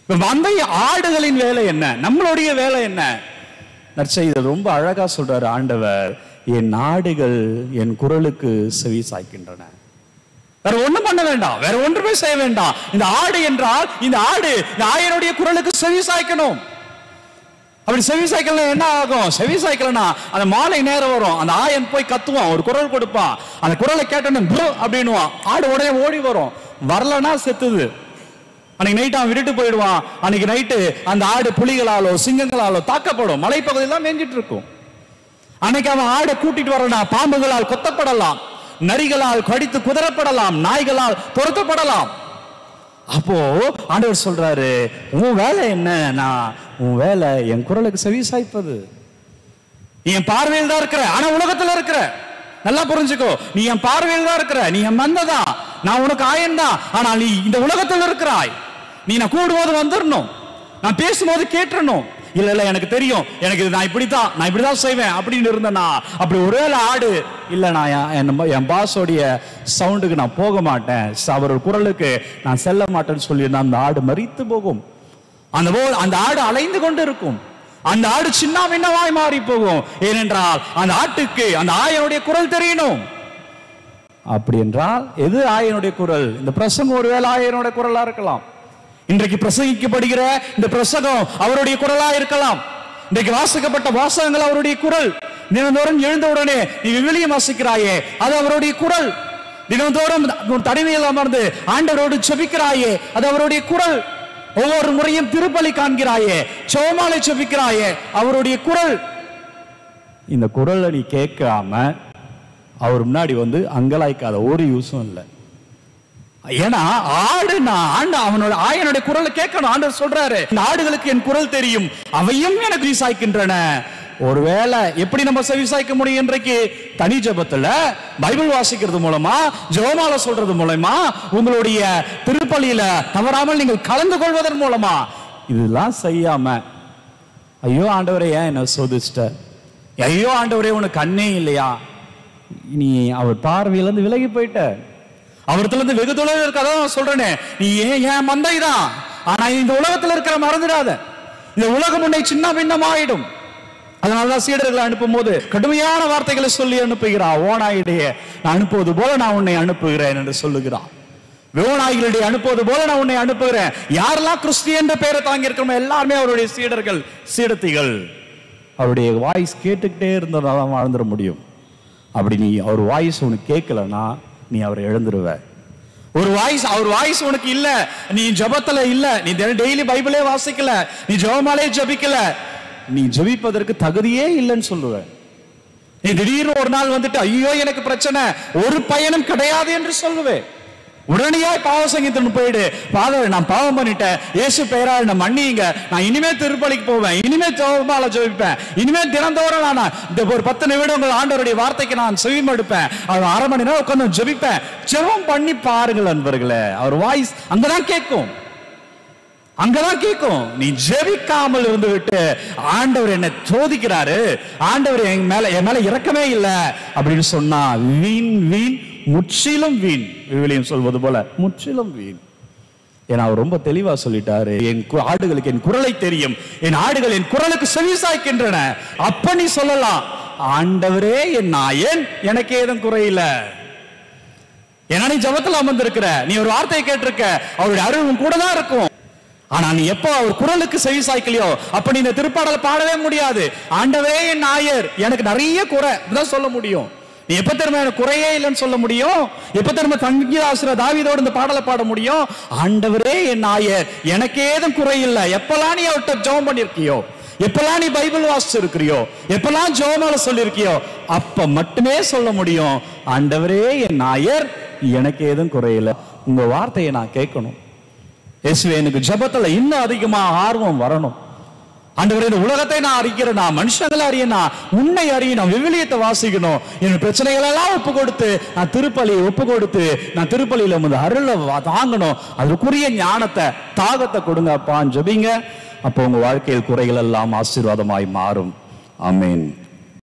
இப்ப மந்தை ஆடுகளின் வேலை என்ன நம்மளுடைய வேலை என்ன நற்செய்தி ரொம்ப அழகா சொல்றாரு ஆண்டவர் என் ஆடுகள் என் குரலுக்கு செவி சாய்க்கின்றன வேற ஒண்ணும் பண்ண வேண்டாம் வேற ஒன்றுமே செய்ய வேண்டாம் இந்த ஆடு என்றால் இந்த ஆடு இந்த ஆயனுடைய குரலுக்கு செவி சாய்க்கணும் அப்படி செவி சாய்க்கல என்ன ஆகும் செவி சாய்க்கலனா அந்த மாலை நேரம் வரும் அந்த ஆயன் போய் கத்துவான் ஒரு குரல் கொடுப்பான் அந்த குரலை கேட்டோன்னு ப்ரோ அப்படின்னுவான் ஆடு உடனே ஓடி வரும் வரலனா செத்துது அன்னைக்கு நைட் அவன் விட்டுட்டு போயிடுவான் அன்னைக்கு நைட்டு அந்த ஆடு புலிகளாலோ சிங்கங்களாலோ தாக்கப்படும் மலைப்பகுதியில் தான் மேஞ்சிட்டு இருக்கும் அன்னைக்கு அவன் ஆடை கூட்டிட்டு வரலாம் பாம்புகளால் கொத்தப்படலாம் நரிகளால் கடித்து குதறப்படலாம் நாய்களால் துரத்தப்படலாம் அப்போ ஆண்டவர் சொல்றாரு உன் வேலை என்ன நான் உன் வேலை என் குரலுக்கு செவி சாய்ப்பது நீ என் பார்வையில் தான் இருக்கிற ஆனா உலகத்துல இருக்கிற நல்லா புரிஞ்சுக்கோ நீ என் பார்வையில் தான் இருக்கிற நீ என் மந்ததான் நான் உனக்கு ஆயன் தான் ஆனா நீ இந்த உலகத்தில் இருக்கிறாய் நீ நான் கூடும்போது வந்துடணும் நான் பேசும்போது கேட்டுறணும் இல்ல இல்ல எனக்கு தெரியும் எனக்கு இது நான் இப்படித்தான் நான் இப்படிதான் செய்வேன் அப்படின்னு இருந்தேனா அப்படி ஒருவேளை ஆடு இல்ல நான் என்- என் நம்ம- என் பாஸோடைய சவுண்டுக்கு நான் போக மாட்டேன் ச- அவர் குரலுக்கு நான் செல்ல மாட்டேன்னு சொல்லியிருந்தா அந்த ஆடு மறித்து போகும் அந்த போ அந்த ஆடு அலைந்து கொண்டு இருக்கும் அந்த ஆடு சின்ன பின்னமாய் மாறி போகும் ஏனென்றால் அந்த ஆட்டுக்கு அந்த ஆயனுடைய குரல் தெரியணும் அப்படி என்றால் எது ஆயனுடைய குரல் இந்த பிரசங்கம் ஒருவேளை ஆயனுடைய குரலா இருக்கலாம் இன்றைக்கு பிரசங்கிக்கப்படுகிற இந்த பிரசங்கம் அவருடைய குரலா இருக்கலாம் இன்றைக்கு வாசிக்கப்பட்ட வாசகங்கள் அவருடைய குரல் தினந்தோறும் எழுந்தவுடனே நீ விவிலியம் வாசிக்கிறாயே அது அவருடைய குரல் தினந்தோறும் உன் தனிமையில் அமர்ந்து ஆண்டவரோடு செபிக்கிறாயே அது அவருடைய குரல் ஒவ்வொரு முறையும் திருப்பலி காண்கிறாயே சோமாலை செபிக்கிறாயே அவருடைய குரல் இந்த குரலை நீ கேட்காம அவர் முன்னாடி வந்து அங்கலாய்க்காத ஒரு யூஸும் இல்லை ஏன்னா ஆடு நான் ஆண்டு அவனோட ஆயனுடைய குரலை கேட்கணும் ஆண்டவர் சொல்றாரு இந்த ஆடுகளுக்கு என் குரல் தெரியும் அவையும் எனக்கு விசாய்க்கின்றன ஒருவேளை எப்படி நம்ம செவி சாய்க்க முடியும் இன்றைக்கு தனி ஜெபத்துல பைபிள் வாசிக்கிறது மூலமா ஜெபமால சொல்றது மூலமா உங்களுடைய திருப்பலியில தவறாமல் நீங்கள் கலந்து கொள்வதன் மூலமா இதெல்லாம் செய்யாம ஐயோ ஆண்டவரே ஏன் என்ன சோதிச்சிட்ட ஐயோ ஆண்டவரே உனக்கு கண்ணே இல்லையா நீ அவர் பார்வையிலிருந்து விலகி போயிட்ட அவர்த்துல இருந்து வெகு தொலைவில் இருக்கதான் நான் சொல்றேனே நீ ஏன் ஏன் மந்தை தான் ஆனா இந்த உலகத்துல இருக்கிற மறந்துடாத இந்த உலகம் உன்னை சின்ன பின்னமாயிடும் அதனாலதான் சீடர்களை அனுப்பும் போது கடுமையான வார்த்தைகளை சொல்லி அனுப்புகிறான் ஓனாயிடையே நான் அனுப்புவது போல நான் உன்னை அனுப்புகிறேன் என்று சொல்லுகிறான் விவனாய்களிடையே அனுப்புவது போல நான் உன்னை அனுப்புகிறேன் யாரெல்லாம் கிறிஸ்டியன் என்ற பெயரை தாங்கி இருக்கிறோமோ எல்லாருமே அவருடைய சீடர்கள் சீடத்திகள் அவருடைய வாய்ஸ் கேட்டுக்கிட்டே இருந்ததால தான் வாழ்ந்துட முடியும் அப்படி நீ அவர் வாய்ஸ் உனக்கு கேட்கலன்னா நீ அவரை இழந்துருவ ஒரு வாய்ஸ் அவர் வாய்ஸ் உனக்கு இல்ல நீ ஜெபத்துல இல்ல நீ டெய்லி பைபிளே வாசிக்கல நீ ஜெபமாலே ஜெபிக்கல நீ ஜெபிப்பதற்கு தகுதியே இல்லைன்னு சொல்லுவ நீ திடீர்னு ஒரு நாள் வந்துட்டு ஐயோ எனக்கு பிரச்சனை ஒரு பயனும் கிடையாது என்று சொல்லுவேன் உடனடியாய் பாவ சங்கீதம் போயிடு ஃபாதர் நான் பாவம் பண்ணிட்டேன் இயேசு பெயரால் நான் மன்னிங்க நான் இனிமே திருப்பலிக்கு போவேன் இனிமே ஜெபமால ஜெபிப்பேன் இனிமே தினந்தோறும் நான் இந்த ஒரு பத்து நிமிடங்கள் ஆண்டவருடைய வார்த்தைக்கு நான் செவிமடுப்பேன் அவர் அரை மணி நேரம் உட்கார்ந்து ஜெபிப்பேன் ஜெபம் பண்ணி பாருங்கள் அன்பர்களே அவர் வாய்ஸ் அங்கதான் கேட்கும் அங்கதான் கேட்கும் நீ ஜெபிக்காமல் இருந்து விட்டு ஆண்டவர் என்னை சோதிக்கிறாரு ஆண்டவர் என் மேல என் மேல இறக்கமே இல்லை அப்படின்னு சொன்னா வீண் வீண் முற்றிலும் வீண் விவிலியம் சொல்வது போல முற்றிலும் வீண் ஏன்னா அவர் ரொம்ப தெளிவா சொல்லிட்டாரு என் கு- ஆடுகளுக்கு என் குரலை தெரியும் என் ஆடுகள் என் குரலுக்கு செவி சாய்க்கின்றன அப்ப நீ சொல்லலாம் ஆண்டவரே என் நாயன் எனக்கு ஏதும் குறையில ஏன்னா நீ ஜபத்துல அமர்ந்திருக்கிற நீ ஒரு வார்த்தையை கேட்டிருக்க அவருடைய அருள் உன் கூட தான் இருக்கும் ஆனா நீ எப்போ அவர் குரலுக்கு செவி சாய்க்கலையோ அப்ப நீ இந்த திருப்பாடலை பாடவே முடியாது ஆண்டவரே என் நாயர் எனக்கு நிறைய குறை தான் சொல்ல முடியும் நீ எப்ப திரும்ப எனக்கு குறையே இல்லைன்னு சொல்ல முடியும் எப்ப திரும்ப தங்கிதாசுர தாவீதோடு இந்த பாடலை பாட முடியும் ஆண்டவரே என் நாயர் எனக்கு ஏதும் குறை இல்லை எப்பெல்லாம் நீ அவர்கிட்ட ஜெபம் பண்ணிருக்கியோ எப்பெல்லாம் நீ பைபிள் வாசிச்சிருக்கிறியோ எப்பெல்லாம் ஜெபமால சொல்லியிருக்கியோ அப்ப மட்டுமே சொல்ல முடியும் ஆண்டவரே என் நாயர் எனக்கு ஏதும் குறையில்லை உங்க வார்த்தையை நான் கேட்கணும் இயேசுவே எனக்கு ஜெபத்துல இன்னும் அதிகமா ஆர்வம் வரணும் ஆண்டவரே இந்த உலகத்தை நான் அறிக்கிறேன் நான் மனுஷங்களை அறியணும் உன்னை அறியணும் விவிலியத்தை வாசிக்கணும் என் பிரச்சனைகள் எல்லாம் ஒப்பு கொடுத்து நான் திருப்பலியை ஒப்பு கொடுத்து நான் திருப்பலியில வந்து அருளை வா- தாங்கணும் அதுக்குரிய ஞானத்தை தாகத்தை கொடுங்க அப்பான்னு ஜெபிங்க அப்போ உங்க வாழ்க்கையில் குறைகள் எல்லாம் ஆசீர்வாதமாய் மாறும் ஆமென்